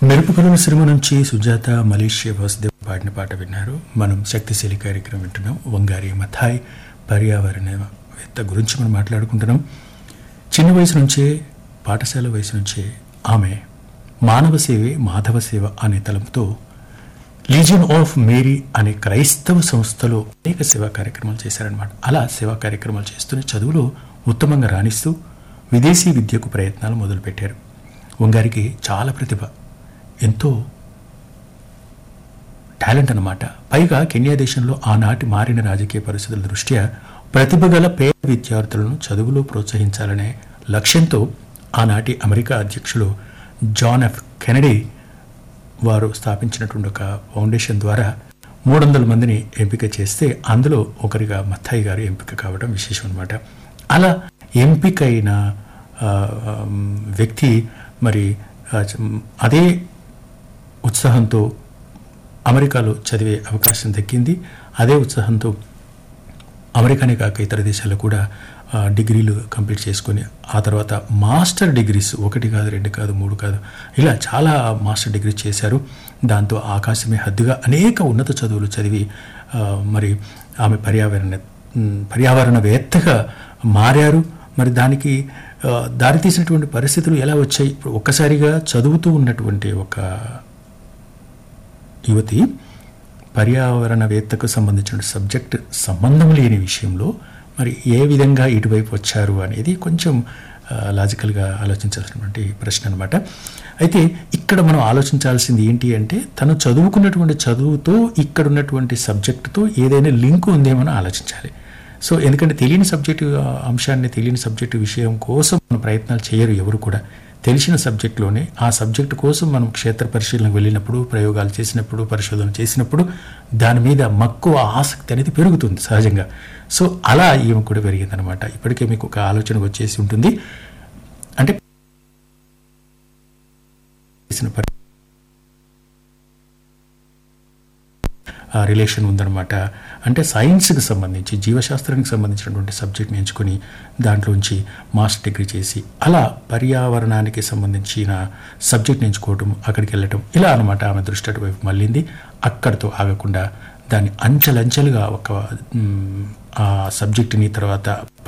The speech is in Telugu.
మెరుపుకరుల సినిమా నుంచి సుజాత మలేషియా వాసుదేవ్ పాడిన పాట విన్నారు మనం శక్తిశీలి కార్యక్రమం వింటున్నాం వంగారి మథాయ్ పర్యావరణవేత్త గురించి మనం మాట్లాడుకుంటున్నాం చిన్న వయసు నుంచే పాఠశాల వయసు నుంచే ఆమె మానవ సేవే మాధవ సేవ అనే తలంపుతో లీజియన్ ఆఫ్ మేరీ అనే క్రైస్తవ సంస్థలో అనేక సేవా కార్యక్రమాలు చేశారనమాట అలా సేవా కార్యక్రమాలు చేస్తూనే చదువులో ఉత్తమంగా రాణిస్తూ విదేశీ విద్యకు ప్రయత్నాలు మొదలుపెట్టారు వంగారికి చాలా ప్రతిభ ఎంతో టాలెంట్ అన్నమాట పైగా కెన్యా దేశంలో ఆనాటి మారిన రాజకీయ పరిస్థితుల దృష్ట్యా ప్రతిభ గల పేద విద్యార్థులను చదువులో ప్రోత్సహించాలనే లక్ష్యంతో ఆనాటి అమెరికా అధ్యక్షులు జాన్ ఎఫ్ కెనడీ వారు స్థాపించినటువంటి ఒక ఫౌండేషన్ ద్వారా మూడు వందల మందిని ఎంపిక చేస్తే అందులో ఒకరిగా మత్తాయి గారు ఎంపిక కావడం విశేషం అనమాట అలా ఎంపికైన ఆ, వ్యక్తి మరి ఆ, అదే ఉత్సాహంతో అమెరికాలో చదివే అవకాశం దక్కింది అదే ఉత్సాహంతో అమెరికానే కాక ఇతర దేశాల్లో కూడా ఆ, డిగ్రీలు కంప్లీట్ చేసుకొని ఆ తర్వాత మాస్టర్ డిగ్రీస్ ఒకటి కాదు రెండు కాదు మూడు కాదు ఇలా చాలా మాస్టర్ డిగ్రీ చేశారు దాంతో ఆకాశమే హద్దుగా అనేక ఉన్నత చదువులు చదివి ఆ, మరి ఆమె పర్యావరణ ఉమ్, పర్యావరణవేత్తగా మారారు మరి దానికి ఆ, దారితీసినటువంటి పరిస్థితులు ఎలా వచ్చాయి ఇప్పుడు ఒక్కసారిగా చదువుతూ ఉన్నటువంటి ఒక యువతి పర్యావరణవేత్తకు సంబంధించిన సబ్జెక్ట్ సంబంధం లేని విషయంలో మరి ఏ విధంగా ఇటువైపు వచ్చారు అనేది కొంచెం ఆ, లాజికల్గా ఆలోచించాల్సినటువంటి ప్రశ్న అనమాట అయితే ఇక్కడ మనం ఆలోచించాల్సింది ఏంటి అంటే తను చదువుకున్నటువంటి చదువుతో ఇక్కడ ఉన్నటువంటి సబ్జెక్టుతో ఏదైనా లింక్ ఉందేమో ఆలోచించాలి సో ఎందుకంటే తెలియని సబ్జెక్టు ఆ, అంశాన్ని తెలియని సబ్జెక్టు విషయం కోసం మన ప్రయత్నాలు చేయరు ఎవరు కూడా తెలిసిన సబ్జెక్టులోనే ఆ సబ్జెక్టు కోసం మనం క్షేత్ర పరిశీలనకు వెళ్ళినప్పుడు ప్రయోగాలు చేసినప్పుడు పరిశోధన చేసినప్పుడు దాని మీద మక్కువ ఆసక్తి అనేది పెరుగుతుంది సహజంగా సో అలా ఈమె కూడా పెరిగిందనమాట ఇప్పటికే మీకు ఒక ఆలోచన వచ్చేసి ఉంటుంది అంటే చేసిన పరి- ఆ రిలేషన్ ఉందన్నమాట అంటే సైన్స్కి సంబంధించి జీవశాస్త్రానికి సంబంధించినటువంటి సబ్జెక్ట్ని ఎంచుకొని దాంట్లోంచి మాస్టర్ డిగ్రీ చేసి అలా పర్యావరణానికి సంబంధించిన సబ్జెక్ట్ని ఎంచుకోవటం అక్కడికి వెళ్ళటం ఇలా అనమాట ఆమె దృష్టి అటువైపు మళ్ళింది అక్కడితో ఆగకుండా దాన్ని అంచెలంచెలుగా ఒక మ్, ఆ సబ్జెక్టుని తర్వాత